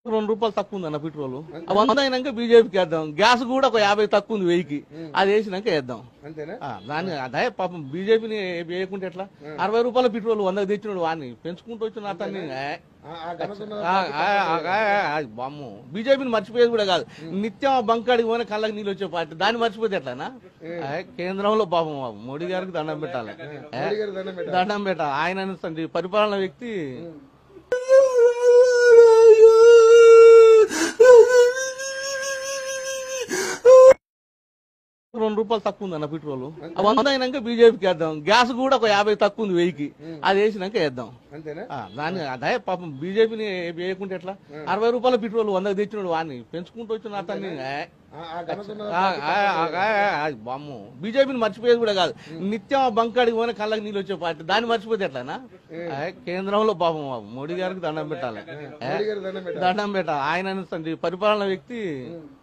రెండు రూపాయలు తక్కువ ఉంది అన్న పెట్రోల్ వంద అయినాక బీజేపీకి వేద్దాం గ్యాస్ కూడా ఒక యాభై తక్కువ ఉంది వెయ్యికి అది వేసినాక వేద్దాం అంతేనా ఆ, దాన్ని అదే పాపం బీజేపీని వేయకుంటే ఎట్లా అరవై రూపాయల పెట్రోల్ వందకు తెచ్చినాడు వాడిని పెంచుకుంటూ వచ్చిన అతన్ని ఏ, ఆ- ఆ ఘనత ఉన్న ఆ, ఆ, ఆ, ఆ, ఆ, బామ్ము బీజేపీని మర్చిపోయేది కూడా కాదు నిత్యం ఆ బంకాడికి పోయిన కళ్ళకి నీళ్ళు వచ్చే పార్టీ దాన్ని మర్చిపోతే ఎట్లానా ఏ, కేంద్రంలో పాపం మోడీ గారికి దండం పెట్టాలి ఏ, మోడీ గారి దండం పెట్టాలి. దండం పెట్టాలి ఆయన అనుసండి పరిపాలన వ్యక్తి రెండు రూపాయలు తక్కువ ఉంది అన్న పెట్రోల్ వంద అయినాక బీజేపీకి వేద్దాం గ్యాస్ కూడా ఒక యాభై తక్కువ ఉంది వెయ్యికి అది వేసినాక వేద్దాం అంతేనా ఆ, దాన్ని అదే పాపం బీజేపీని వేయకుంటే ఎట్లా అరవై రూపాయల పెట్రోల్ వందకు తెచ్చినాడు వాడిని పెంచుకుంటూ వచ్చిన అతన్ని ఏ, ఆ- ఆ ఘనత ఉన్న ఆ, ఆ, ఆ, ఆ, ఆ, బామ్ము బీజేపీని మర్చిపోయేది కూడా కాదు నిత్యం ఆ బంకాడికి పోయిన కళ్ళకి నీళ్ళు వచ్చే పార్టీ దాన్ని మర్చిపోతే ఎట్లానా ఏ, కేంద్రంలో పాపం మోడీ గారికి దండం పెట్టాలి ఏ, మోడీ గారి దండం పెట్టాలి. దండం పెట్టాలి ఆయన అనుసండి పరిపాలన వ్యక్తి